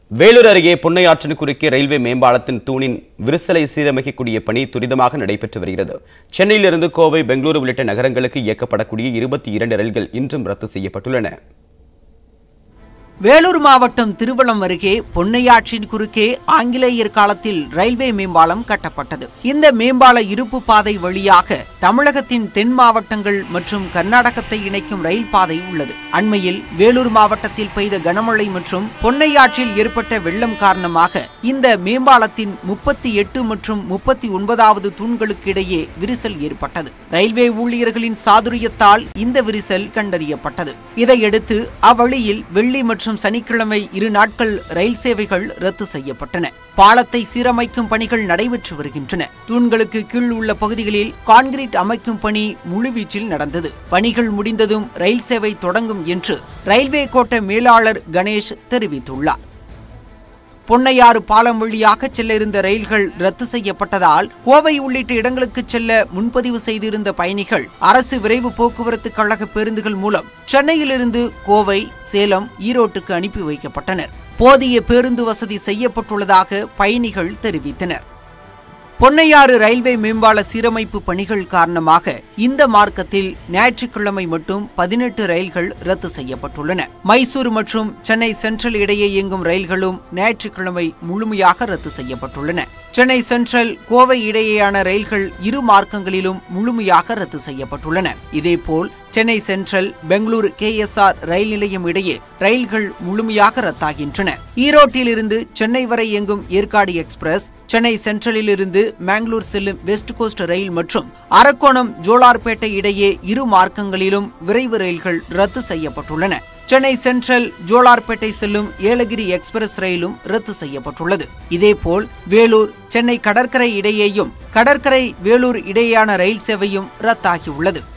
வேலூர் அருகே பொன்னையாற்றின் குறுக்கே ரயில்வே மேம்பாலத்தின் தூணின் விரிசலை சீரமைக்கக்கூடிய பணி துரிதமாக நடைபெற்று வருகிறது சென்னையிலிருந்து கோவை பெங்களூரு உள்ளிட்ட நகரங்களுக்கு இயக்கப்படக்கூடிய இருபத்தி இரண்டு ரயில்கள் இன்றும் ரத்து செய்யப்பட்டுள்ளன வேலூர் மாவட்டம் திருவள்ளம் அருகே பொன்னையாற்றின் குறுக்கே ஆங்கிலேயர் காலத்தில் ரயில்வே மேம்பாலம் கட்டப்பட்டது இந்த மேம்பால இருப்பு பாதை வழியாக தமிழகத்தின் தென் மாவட்டங்கள் மற்றும் கர்நாடகத்தை இணைக்கும் ரயில் பாதை உள்ளது அண்மையில் வேலூர் மாவட்டத்தில் பெய்த கனமழை மற்றும் பொன்னையாற்றில் ஏற்பட்ட வெள்ளம் காரணமாக இந்த மேம்பாலத்தின் முப்பத்தி எட்டு மற்றும் முப்பத்தி ஒன்பதாவது தூண்களுக்கு இடையே விரிசல் ஏற்பட்டது ரயில்வே ஊழியர்களின் சாதுரியத்தால் இந்த விரிசல் கண்டறியப்பட்டது இதையடுத்து அவ்வழியில் வெள்ளி மற்றும் சனிக்கிழமை இரு நாட்கள் ரயில் சேவைகள் ரத்து செய்யப்பட்டன பாலத்தை சீரமைக்கும் பணிகள் நடைபெற்று வருகின்றன தூண்களுக்கு கீழ் உள்ள பகுதிகளில் கான்கிரீட் அமைக்கும் பணி முழுவீச்சில் நடந்தது பணிகள் முடிந்ததும் ரயில் சேவை தொடங்கும் என்று ரயில்வே கோட்ட மேலாளர் கணேஷ் தெரிவித்துள்ளார் பொன்னையாறு பாலம் வழியாக செல்ல இருந்த ரயில்கள் ரத்து செய்யப்பட்டதால் கோவை உள்ளிட்ட இடங்களுக்கு செல்ல முன்பதிவு செய்திருந்த பயணிகள் அரசு விரைவு போக்குவரத்து கழக பேருந்துகள் மூலம் சென்னையிலிருந்து கோவை சேலம் ஈரோட்டுக்கு அனுப்பி வைக்கப்பட்டனர் போதிய பேருந்து வசதி செய்யப்பட்டுள்ளதாக பயணிகள் தெரிவித்தனர் பொன்னையாறு ரயில்வே மேம்பால சீரமைப்பு பணிகள் காரணமாக இந்த மார்க்கத்தில் ஞாயிற்றுக்கிழமை மட்டும் பதினெட்டு ரயில்கள் ரத்து செய்யப்பட்டுள்ளன மைசூர் மற்றும் சென்னை சென்ட்ரல் இடையே இயங்கும் ரயில்களும் ஞாயிற்றுக்கிழமை முழுமையாக ரத்து செய்யப்பட்டுள்ளன சென்னை சென்ட்ரல் கோவை இடையேயான ரயில்கள் இரு மார்க்கங்களிலும் முழுமையாக ரத்து செய்யப்பட்டுள்ளன இதேபோல் சென்னை சென்ட்ரல் பெங்களூரு கேஎஸ்ஆர் ரயில் நிலையம் இடையே ரயில்கள் முழுமையாக ரத்தாகின்றன ஈரோட்டில் இருந்து சென்னை வரை இயங்கும் ஏற்காடு எக்ஸ்பிரஸ் சென்னை சென்ட்ரலில் இருந்து மேங்களூர் செல்லும் வெஸ்ட் கோஸ்ட் ரயில் மற்றும் அரக்கோணம் ஜோலார்பேட்டை இடையே இரு மார்க்கங்களிலும் விரைவு ரயில்கள் ரத்து செய்யப்பட்டுள்ளன சென்னை சென்ட்ரல் ஜோலார்பேட்டை செல்லும் ஏலகிரி எக்ஸ்பிரஸ் ரயிலும் ரத்து செய்யப்பட்டுள்ளது இதேபோல் வேலூர் சென்னை கடற்கரை இடையேயும் கடற்கரை வேலூர் இடையேயான ரயில் சேவையும் ரத்தாகியுள்ளது